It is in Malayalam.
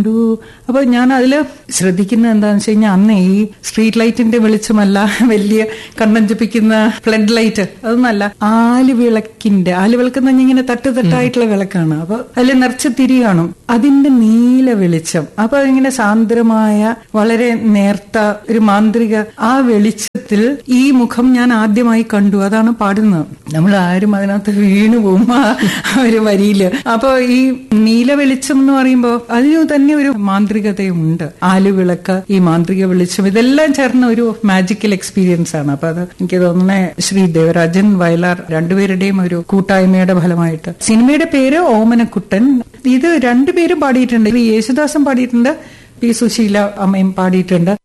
കണ്ടു അപ്പൊ ഞാൻ അതില് ശ്രദ്ധിക്കുന്നത് എന്താണെന്ന് വെച്ച് കഴിഞ്ഞാൽ അന്ന് ഈ സ്ട്രീറ്റ് ലൈറ്റിന്റെ വെളിച്ചമല്ല വലിയ കണ്ണഞ്ചിപ്പിക്കുന്ന ഫ്ലഡ് ലൈറ്റ് അതൊന്നല്ല ആലുവിളക്കിന്റെ ആലുവിളക്ക് എന്ന് പറഞ്ഞാൽ ഇങ്ങനെ തട്ട് തട്ടായിട്ടുള്ള വിളക്കാണ് അപ്പൊ അതിൽ നിറച്ച് തിരി കാണും അതിന്റെ നീല വെളിച്ചം അപ്പൊ അതിങ്ങനെ സാന്ദ്രമായ വളരെ നേർത്ത ഒരു മാന്ത്രിക ആ വെളിച്ചത്തിൽ ഈ മുഖം ഞാൻ ആദ്യമായി കണ്ടു അതാണ് പാടുന്നത് നമ്മൾ ആരും അതിനകത്ത് വീണു പോകും ആ ഒരു വരിയില് അപ്പൊ ഈ നീല വെളിച്ചം എന്ന് പറയുമ്പോ അതിന് തന്നെ ഒരു മാന്ത്രികതയുണ്ട് ആലുവിളക്ക് ഈ മാന്ത്രിക വെളിച്ചം ഇതെല്ലാം ചേർന്ന ഒരു മാജിക്കൽ എക്സ്പീരിയൻസ് ആണ് അപ്പൊ അത് എനിക്ക് തോന്നുന്നേ ശ്രീ ദേവരാജൻ വയലാർ രണ്ടുപേരുടെയും ഒരു കൂട്ടായ്മയുടെ ഫലമായിട്ട് സിനിമയുടെ പേര് ഓമനക്കുട്ടൻ ഇത് രണ്ടുപേരും പാടിയിട്ടുണ്ട് ഈ യേശുദാസും പാടിയിട്ടുണ്ട് പി സുശീല അമ്മയും പാടിയിട്ടുണ്ട്